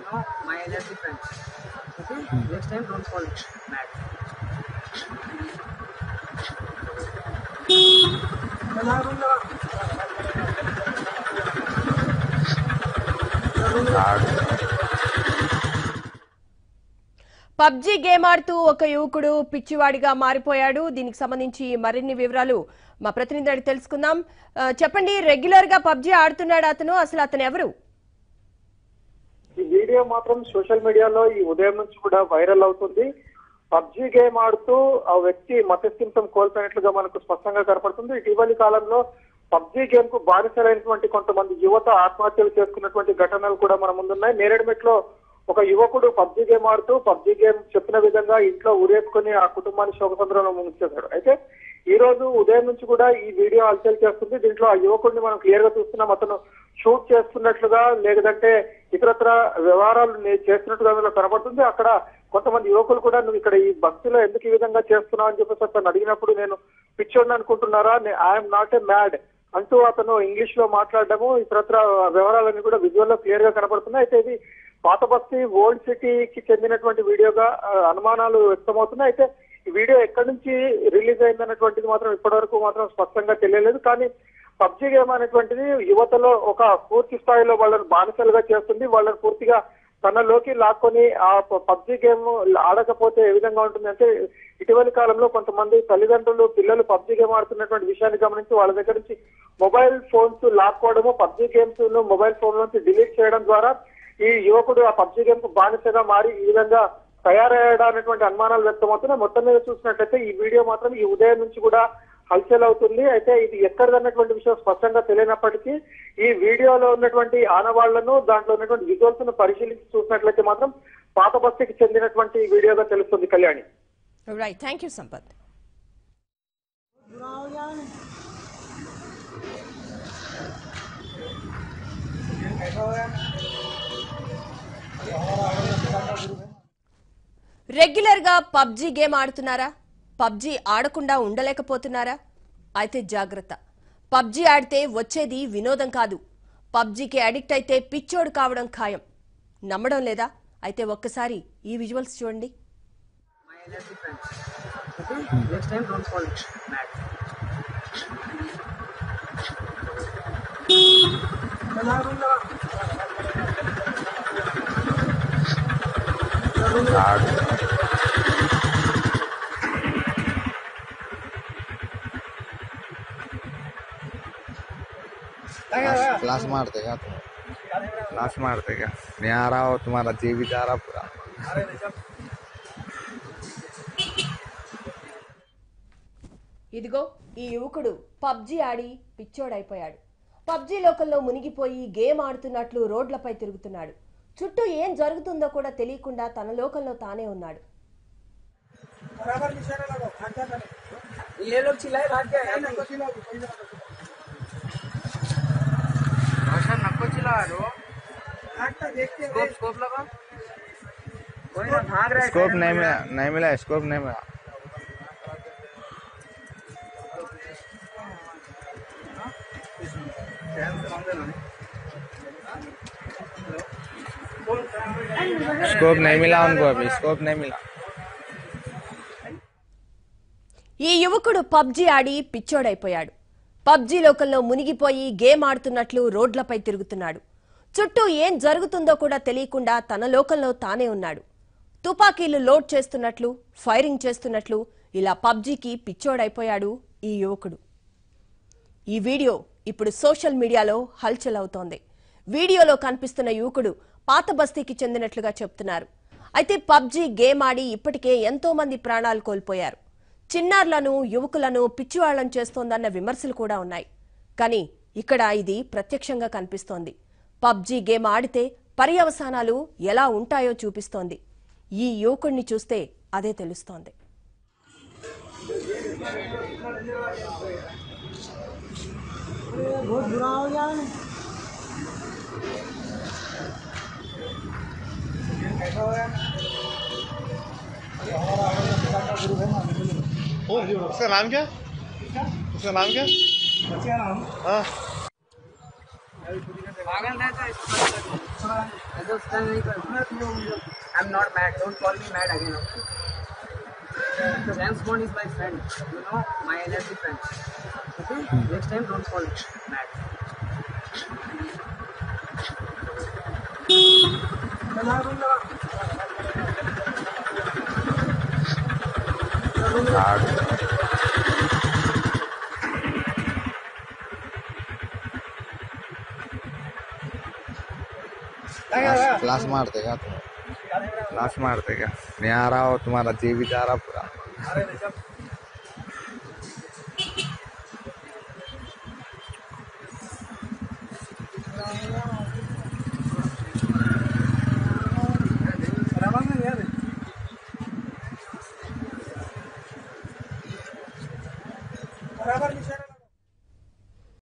you know my energy friends. Okay? Next time don't fall mad. PUBG game ఆడుతూ ఒక యువకుడు పిచ్చివాడిగా మారిపోయాడు దీనికి సంబంధించి మరిన్ని వివరాలు మా ప్రతినిధి అడిగి తెలుసుకుందాం ఆ, చెప్పండి రెగ్యులర్ గా పబ్జీ ఆడుతున్నాడు అతను అసలు అతను ఎవరు ఈ వీడియో మాత్రం సోషల్ మీడియాలో ఈ ఉదయం నుంచి కూడా వైరల్ అవుతుంది పబ్జీ గేమ్ ఆడుతూ ఆ వ్యక్తి మతస్థింతం కోల్పోయినట్లుగా మనకు స్పష్టంగా కనపడుతుంది ఇటీవలి కాలంలో పబ్జీ గేమ్ కు బానిసలైనటువంటి కొంతమంది యువత ఆత్మహత్యలు చేసుకున్నటువంటి ఘటనలు కూడా మన ముందున్నాయి నేరేడుమెట్లో ఒక యువకుడు పబ్జీ గేమ్ ఆడుతూ పబ్జీ గేమ్ చెప్పిన విధంగా ఇంట్లో ఉరేసుకుని ఆ కుటుంబాన్ని శోకసంద్రంలో ముంచేశాడు అయితే ఈ రోజు ఉదయం నుంచి కూడా ఈ వీడియో హల్చల్ చేస్తుంది దీంట్లో ఆ యువకుడిని మనం క్లియర్ గా చూస్తున్నాం అతను షూట్ చేస్తున్నట్లుగా లేదంటే ఇతరత్ర వ్యవహారాలు నే- చేస్తున్నట్టుగా అందులో కనబడుతుంది అక్కడ కొంతమంది యువకులు కూడా నువ్వు ఇక్కడ ఈ భక్తిలో ఎందుకు ఈ విధంగా చేస్తున్నావు అని చెప్పేసి అతను అడిగినప్పుడు నేను పిచ్చోడిని అనుకుంటున్నారా ఐఎమ్ నాట్ ఏ మ్యాడ్ అంటూ అతను ఇంగ్లీష్ లో మాట్లాడడము ఇతరత్ర వ్యవహారాలన్నీ కూడా విజువల్ లో క్లియర్ గా కనబడుతున్నాయి అయితే ఇది పాత బస్తీ ఓల్డ్ సిటీకి చెందినటువంటి వీడియోగా ఆ, అనుమానాలు వ్యక్తమవుతున్నాయి అయితే ఈ వీడియో ఎక్కడి నుంచి రిలీజ్ అయిందన్నటువంటిది మాత్రం ఇప్పటివరకు మాత్రం స్పష్టంగా తెలియలేదు కానీ పబ్జీ గేమ్ అనేటువంటిది యువతలో ఒక పూర్తి స్థాయిలో వాళ్ళని బానిసలుగా చేస్తుంది వాళ్ళని పూర్తిగా తనలోకి లాక్కొని ఆ పబ్జీ గేమ్ ఆడకపోతే ఏ విధంగా ఉంటుంది అంటే ఇటీవలి కాలంలో కొంతమంది తల్లిదండ్రులు పిల్లలు పబ్జీ గేమ్ ఆడుతున్నటువంటి విషయాన్ని గమనించి వాళ్ళ దగ్గర నుంచి మొబైల్ ఫోన్స్ లాక్కోవడము పబ్జీ గేమ్స్ ను మొబైల్ ఫోన్ నుంచి డిలీట్ చేయడం ద్వారా ఈ యువకుడు ఆ పబ్జీ గేమ్ కు బానిసగా మారి ఈ విధంగా తయారయ్యాడా అనేటువంటి అనుమానాలు వ్యక్తమవుతున్నాయి మొత్తం మీద చూసినట్లయితే ఈ వీడియో మాత్రం ఈ ఉదయం నుంచి కూడా హల్చల్ అవుతుంది అయితే ఇది ఎక్కడదన్నటువంటి విషయం స్పష్టంగా తెలియనప్పటికీ ఈ వీడియోలో ఉన్నటువంటి ఆనవాళ్లను దాంట్లో ఉన్నటువంటి విజువల్స్ ను పరిశీలించి చూసినట్లయితే మాత్రం పాత బస్తీకి చెందినటువంటి వీడియోగా తెలుస్తుంది Kalyani right thank you Sampath regular గా పబ్జీ గేమ్ ఆడుతున్నారా పబ్జీ ఆడకుండా ఉండలేకపోతున్నారా అయితే జాగ్రత్త పబ్జీ ఆడితే వచ్చేది వినోదం కాదు పబ్జీకి అడిక్ట్ అయితే పిచ్చోడు కావడం ఖాయం నమ్మడం లేదా అయితే ఒక్కసారి ఈ విజువల్స్ చూడండి My energy friends. Okay? Next time don't fall mad. Class मार देगा तुम क्लास मार देगा मैं आ रहा हूँ तुम्हारा जीवित जा रहा पूरा ఇదిగో ఈ యువకుడు పబ్జీ ఆడి పిచ్చోడైపోయాడు పబ్జీ లోకంలో మునిగిపోయి గేమ్ ఆడుతున్నట్లు రోడ్లపై తిరుగుతున్నాడు చుట్టూ ఏం జరుగుతుందో కూడా తెలియకుండా తన లోకంలో తానే ఉన్నాడు ये लोग चिल्लाए भाग गए रोशन नको चिल्लाओ स्कोप स्कोप लगा कोई ना भाग रहा है स्कोप नहीं मिला नहीं मिला स्कोप नहीं मिला स्कोप नहीं मिला उनको अभी स्कोप नहीं मिला ఈ యువకుడు పబ్జీ ఆడి పిచ్చోడైపోయాడు పబ్జీ లోకంలో మునిగిపోయి గేమ్ ఆడుతున్నట్లు రోడ్లపై తిరుగుతున్నాడు చుట్టూ ఏం జరుగుతుందో కూడా తెలియకుండా తన లోకంలో తానే ఉన్నాడు తుపాకీలు లోడ్ చేస్తున్నట్లు ఫైరింగ్ చేస్తున్నట్లు ఇలా పబ్జీకి పిచ్చోడైపోయాడు ఈ యువకుడు ఈ వీడియో ఇప్పుడు సోషల్ మీడియాలో హల్చల్ అవుతోంది వీడియోలో కనిపిస్తున్న యువకుడు పాత బస్తీకి చెందినట్లుగా చెప్తున్నారు అయితే పబ్జీ గేమ్ ఆడి ఇప్పటికే ఎంతో మంది ప్రాణాలు కోల్పోయారు చిన్నారులను యువకులను పిచ్చివాళ్లం చేస్తోందన్న విమర్శలు కూడా ఉన్నాయి కానీ ఇక్కడ ఇది ప్రత్యక్షంగా కనిపిస్తోంది పబ్జీ గేమ్ ఆడితే పర్యవసానాలు ఎలా ఉంటాయో చూపిస్తోంది ఈ యువకుడిని చూస్తే అదే తెలుస్తోంది उसका नाम क्या उसका नाम क्या हाँ पागल रहता है इसको ऐसा उसका नहीं कर I am not mad don't call me mad again James Bond is my friend you know my energy friend okay next time don't call mad ఆడు क्लास क्लास मार देगा तुम क्लास मार देगा मैं आ रहा हो तुम्हारा जेबी जा रहा पूरा बराबर निशाना